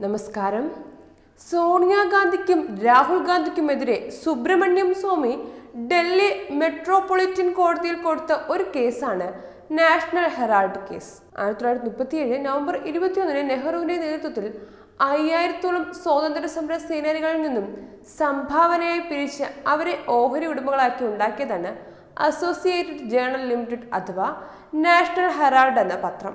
നമസ്കാരം സോണിയാഗാന്ധിക്കും രാഹുൽ ഗാന്ധിക്കുമെതിരെ സുബ്രഹ്മണ്യം സ്വാമി ഡൽഹി മെട്രോപൊളിറ്റൻ കോടതിയിൽ കൊടുത്ത ഒരു കേസാണ് നാഷണൽ ഹെറാൾഡ് കേസ് ആയിരത്തി തൊള്ളായിരത്തി മുപ്പത്തിയേഴ് നവംബർ ഇരുപത്തിയൊന്നിന് നെഹ്റുവിന്റെ നേതൃത്വത്തിൽ അയ്യായിരത്തോളം സ്വാതന്ത്ര്യ സമര സേനാനികളിൽ നിന്നും സംഭാവനയായി പിരിച്ച് അവരെ ഓഹരി ഉടമകളാക്കി ഉണ്ടാക്കിയതാണ് അസോസിയേറ്റഡ് ജേണൽ ലിമിറ്റഡ് അഥവാ നാഷണൽ ഹെറാൾഡ് എന്ന പത്രം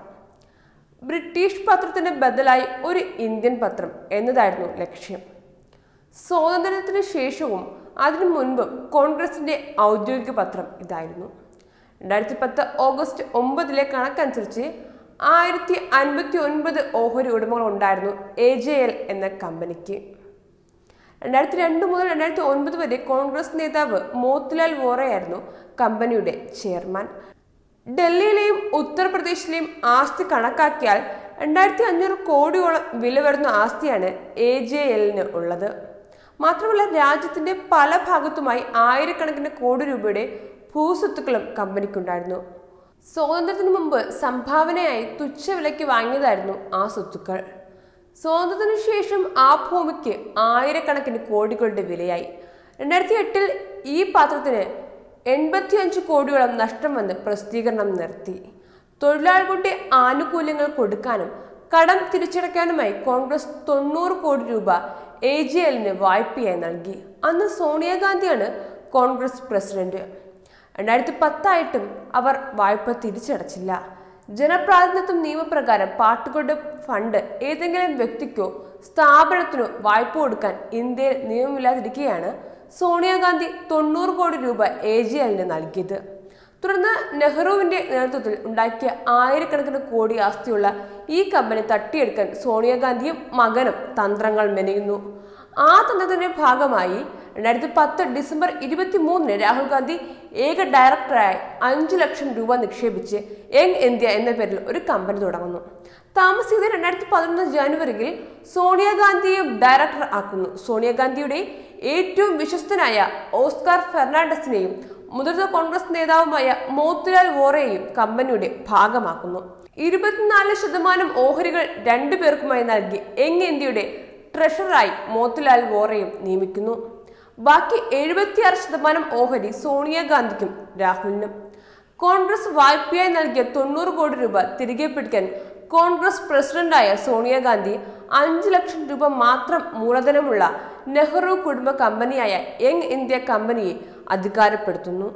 ബ്രിട്ടീഷ് പത്രത്തിന് ബദലായി ഒരു ഇന്ത്യൻ പത്രം എന്നതായിരുന്നു ലക്ഷ്യം സ്വാതന്ത്ര്യത്തിന് ശേഷവും അതിനു മുൻപും കോൺഗ്രസിന്റെ ഔദ്യോഗിക പത്രം ഇതായിരുന്നു രണ്ടായിരത്തി പത്ത് ഓഗസ്റ്റ് ഒമ്പതിലെ കണക്കനുസരിച്ച് ആയിരത്തി അൻപത്തി ഒൻപത് ഓഹരി ഉടമകൾ ഉണ്ടായിരുന്നു എ ജെ എൽ എന്ന കമ്പനിക്ക് രണ്ടായിരത്തി രണ്ട് മുതൽ രണ്ടായിരത്തി ഒൻപത് വരെ കോൺഗ്രസ് നേതാവ് മോത്തിലാൽ വോറയായിരുന്നു കമ്പനിയുടെ ചെയർമാൻ ഡൽഹിയിലെയും ഉത്തർപ്രദേശിലെയും ആസ്തി കണക്കാക്കിയാൽ രണ്ടായിരത്തി അഞ്ഞൂറ് കോടിയോളം വില വരുന്ന ആസ്തിയാണ് എ ജെ എല്ലിന് ഉള്ളത് മാത്രമല്ല രാജ്യത്തിന്റെ പല ഭാഗത്തുമായി ആയിരക്കണക്കിന് കോടി രൂപയുടെ ഭൂസ്വത്തുക്കളും കമ്പനിക്കുണ്ടായിരുന്നു സ്വാതന്ത്ര്യത്തിന് മുമ്പ് സംഭാവനയായി തുച്ഛവിലയ്ക്ക് വാങ്ങിയതായിരുന്നു ആ സ്വത്തുക്കൾ സ്വാതന്ത്ര്യത്തിന് ശേഷം ആ ഭൂമിക്ക് ആയിരക്കണക്കിന് കോടികളുടെ വിലയായി രണ്ടായിരത്തി എട്ടിൽ ഈ പാത്രത്തിന് എൺപത്തിയഞ്ച് കോടിയോളം നഷ്ടം വന്ന് പ്രസിദ്ധീകരണം നിർത്തി തൊഴിലാളികളുടെ ആനുകൂല്യങ്ങൾ കൊടുക്കാനും കടം തിരിച്ചടയ്ക്കാനുമായി കോൺഗ്രസ് തൊണ്ണൂറ് കോടി രൂപ എ ജി എല്ലിന് വായ്പയായി നൽകി അന്ന് സോണിയാഗാന്ധിയാണ് കോൺഗ്രസ് പ്രസിഡന്റ് രണ്ടായിരത്തി പത്തായിട്ടും അവർ വായ്പ തിരിച്ചടച്ചില്ല ജനപ്രാതിനിധ്യം നിയമപ്രകാരം പാർട്ടികളുടെ ഫണ്ട് ഏതെങ്കിലും വ്യക്തിക്കോ സ്ഥാപനത്തിനോ വായ്പ കൊടുക്കാൻ ഇന്ത്യയിൽ നിയമമില്ലാതിരിക്കെയാണ് സോണിയാഗാന്ധി തൊണ്ണൂറ് കോടി രൂപ എ ജി എല്ലിന് നൽകിയത് തുടർന്ന് നെഹ്റുവിന്റെ നേതൃത്വത്തിൽ ഉണ്ടാക്കിയ ആയിരക്കണക്കിന് കോടി ആസ്തിയുള്ള ഈ കമ്പനി തട്ടിയെടുക്കാൻ സോണിയാഗാന്ധിയും മകനും തന്ത്രങ്ങൾ മെനയുന്നു ആ തന്ത്രത്തിന്റെ ഭാഗമായി രണ്ടായിരത്തി പത്ത് ഡിസംബർ ഇരുപത്തി മൂന്നിന് രാഹുൽ ഗാന്ധി ഏക ഡയറക്ടറായി അഞ്ചു ലക്ഷം രൂപ നിക്ഷേപിച്ച് യങ് ഇന്ത്യ എന്ന പേരിൽ ഒരു കമ്പനി തുടങ്ങുന്നു താമസിയാതെ രണ്ടായിരത്തി പതിനൊന്ന് ജനുവരിയിൽ സോണിയാഗാന്ധിയെ ഡയറക്ടർ ആക്കുന്നു സോണിയാഗാന്ധിയുടെ ഏറ്റവും വിശ്വസ്തനായ ഓസ്കാർ ഫെർണാണ്ടസിനെയും മുതിർന്ന കോൺഗ്രസ് നേതാവുമായ മോത്തിലാൽ വോറയെയും കമ്പനിയുടെ ഭാഗമാക്കുന്നു ഇരുപത്തിനാല് ശതമാനം ഓഹരികൾ രണ്ടുപേർക്കുമായി നൽകി യങ് ഇന്ത്യയുടെ ട്രഷററായി മോത്തിലാൽ വോറയും നിയമിക്കുന്നു ബാക്കി എഴുപത്തിയാറ് ശതമാനം ഓഹരി സോണിയാഗാന്ധിക്കും രാഹുലിനും കോൺഗ്രസ് വായ്പയായി നൽകിയ തൊണ്ണൂറ് കോടി രൂപ തിരികെ പിടിക്കാൻ കോൺഗ്രസ് പ്രസിഡന്റായ സോണിയാഗാന്ധി അഞ്ച് ലക്ഷം രൂപ മാത്രം മൂലധനമുള്ള നെഹ്റു കുടുംബ കമ്പനിയായ യങ് ഇന്ത്യ കമ്പനിയെ അധികാരപ്പെടുത്തുന്നു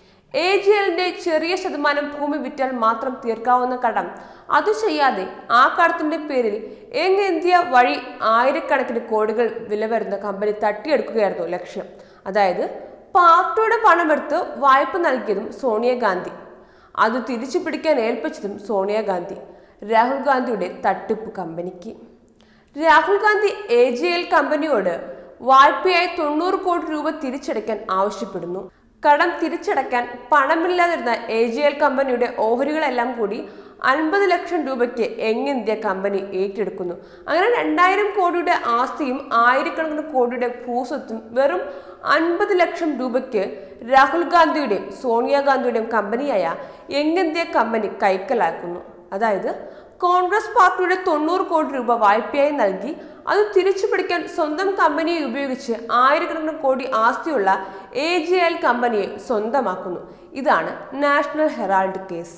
എ ജി എല്ലിന്റെ ചെറിയ ശതമാനം ഭൂമി വിറ്റാൽ മാത്രം തീർക്കാവുന്ന കടം അത് ചെയ്യാതെ ആ കടത്തിന്റെ പേരിൽ യങ് ഇന്ത്യ വഴി ആയിരക്കണക്കിന് കോടികൾ വില വരുന്ന കമ്പനി തട്ടിയെടുക്കുകയായിരുന്നു ലക്ഷ്യം അതായത് പാർട്ടിയുടെ പണമെടുത്ത് വായ്പ നൽകിയതും സോണിയാഗാന്ധി അത് തിരിച്ചു പിടിക്കാൻ ഏൽപ്പിച്ചതും സോണിയാഗാന്ധി രാഹുൽ ഗാന്ധിയുടെ തട്ടിപ്പ് കമ്പനിക്ക് Rahul Gandhi A G L കമ്പനിയോട് വായ്പയായി തൊണ്ണൂറ് കോടി രൂപ തിരിച്ചടയ്ക്കാൻ ആവശ്യപ്പെടുന്നു കടം തിരിച്ചടയ്ക്കാൻ പണമില്ലാതിരുന്ന എ ജി എൽ കമ്പനിയുടെ ഓഹരികളെല്ലാം കൂടി അൻപത് ലക്ഷം രൂപയ്ക്ക് യങ് ഇന്ത്യ കമ്പനി ഏറ്റെടുക്കുന്നു അങ്ങനെ രണ്ടായിരം കോടിയുടെ ആസ്തിയും ആയിരക്കണക്കിന് കോടിയുടെ ഭൂസ്വത്തും വെറും അൻപത് ലക്ഷം രൂപയ്ക്ക് രാഹുൽ ഗാന്ധിയുടെയും സോണിയാഗാന്ധിയുടെയും കമ്പനിയായ യങ് ഇന്ത്യ കമ്പനി കൈക്കലാക്കുന്നു അതായത് കോൺഗ്രസ് പാർട്ടിയുടെ തൊണ്ണൂറ് കോടി രൂപ വായ്പയായി നൽകി അത് തിരിച്ചു പിടിക്കാൻ സ്വന്തം കമ്പനിയെ ഉപയോഗിച്ച് ആയിരക്കണക്കിന് കോടി ആസ്തിയുള്ള എ ജി എൽ കമ്പനിയെ സ്വന്തമാക്കുന്നു ഇതാണ് നാഷണൽ ഹെറാൾഡ് കേസ്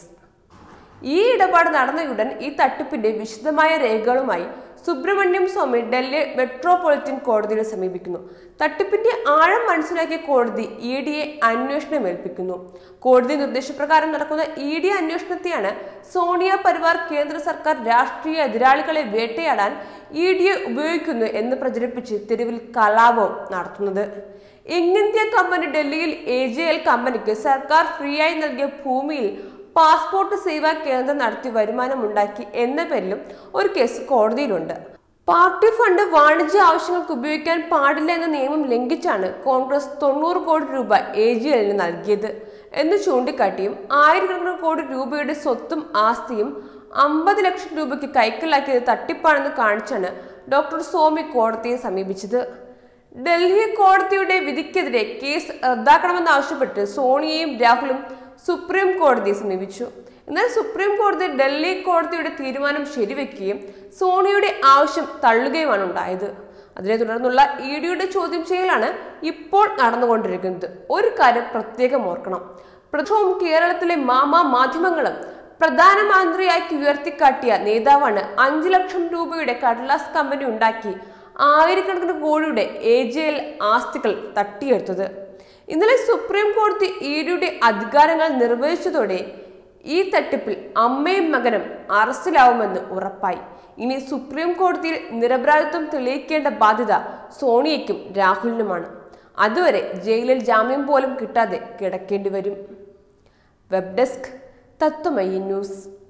ഈ ഇടപാട് നടന്നയുടൻ ഈ തട്ടിപ്പിന്റെ വിശദമായ രേഖകളുമായി സുബ്രഹ്മണ്യം സ്വാമി ഡൽഹി മെട്രോപൊളിറ്റൻ കോടതിയെ സമീപിക്കുന്നു തട്ടിപ്പിന്റെ ആഴം മനസ്സിലാക്കിയ കോടതി ഇ ഡിയെ അന്വേഷണം ഏൽപ്പിക്കുന്നു കോടതി നിർദ്ദേശപ്രകാരം നടക്കുന്ന ഇ ഡി അന്വേഷണത്തെയാണ് സോണിയ പരിവാർ കേന്ദ്ര സർക്കാർ രാഷ്ട്രീയ എതിരാളികളെ വേട്ടയാടാൻ ഇ ഡിയെ ഉപയോഗിക്കുന്നു എന്ന് പ്രചരിപ്പിച്ച് തെരുവിൽ കലാപവും നടത്തുന്നത് ഇന്ത്യ കമ്പനി ഡൽഹിയിൽ എ ജെ എൽ കമ്പനിക്ക് സർക്കാർ ഫ്രീ ആയി നൽകിയ ഭൂമിയിൽ പാസ്പോർട്ട് സേവാ കേന്ദ്രം നടത്തി വരുമാനമുണ്ടാക്കി എന്ന പേരിലും ഒരു കേസ് കോടതിയിലുണ്ട് പാർട്ടി ഫണ്ട് വാണിജ്യ ആവശ്യങ്ങൾക്ക് ഉപയോഗിക്കാൻ പാടില്ല എന്ന നിയമം ലംഘിച്ചാണ് കോൺഗ്രസ് തൊണ്ണൂറ് കോടി രൂപ എ ജി എല്ലിന് നൽകിയത് എന്ന് ചൂണ്ടിക്കാട്ടിയും ആയിരക്കണക്കിന് കോടി രൂപയുടെ സ്വത്തും ആസ്തിയും അമ്പത് ലക്ഷം രൂപയ്ക്ക് കൈക്കലാക്കിയത് തട്ടിപ്പാണെന്ന് കാണിച്ചാണ് ഡോക്ടർ സ്വാമി കോടതിയെ സമീപിച്ചത് ഡൽഹി കോടതിയുടെ വിധിക്കെതിരെ കേസ് റദ്ദാക്കണമെന്നാവശ്യപ്പെട്ട് സോണിയയും രാഹുലും സുപ്രീം കോടതിയെ സമീപിച്ചു എന്നാൽ സുപ്രീം കോടതി ഡൽഹി കോടതിയുടെ തീരുമാനം ശരിവെക്കുകയും സോണിയുടെ ആവശ്യം തള്ളുകയുമാണ് ഉണ്ടായത് അതിനെ തുടർന്നുള്ള ഇ ഡിയുടെ ചോദ്യം ചെയ്യലാണ് ഇപ്പോൾ നടന്നുകൊണ്ടിരിക്കുന്നത് ഒരു കാര്യം പ്രത്യേകം ഓർക്കണം പ്രഥമവും കേരളത്തിലെ മാമാ മാധ്യമങ്ങളും പ്രധാനമന്ത്രിയാക്കി ഉയർത്തിക്കാട്ടിയ നേതാവാണ് അഞ്ചു ലക്ഷം രൂപയുടെ കടലാസ് കമ്പനി ഉണ്ടാക്കി ആയിരക്കണക്കിന് കോടിയുടെ എ ജെ എൽ ആസ്തികൾ തട്ടിയെടുത്തത് ഇന്നലെ സുപ്രീം കോടതി ഇ ഡിയുടെ അധികാരങ്ങൾ നിർവഹിച്ചതോടെ ഈ തട്ടിപ്പിൽ അമ്മയും മകനും അറസ്റ്റിലാവുമെന്ന് ഉറപ്പായി ഇനി സുപ്രീം കോടതിയിൽ നിരപരാധിത്വം തെളിയിക്കേണ്ട ബാധ്യത സോണിയയ്ക്കും രാഹുലിനുമാണ് അതുവരെ ജയിലിൽ ജാമ്യം പോലും കിട്ടാതെ കിടക്കേണ്ടി വരും വെബ് ഡെസ്ക് തത്വമയി ന്യൂസ്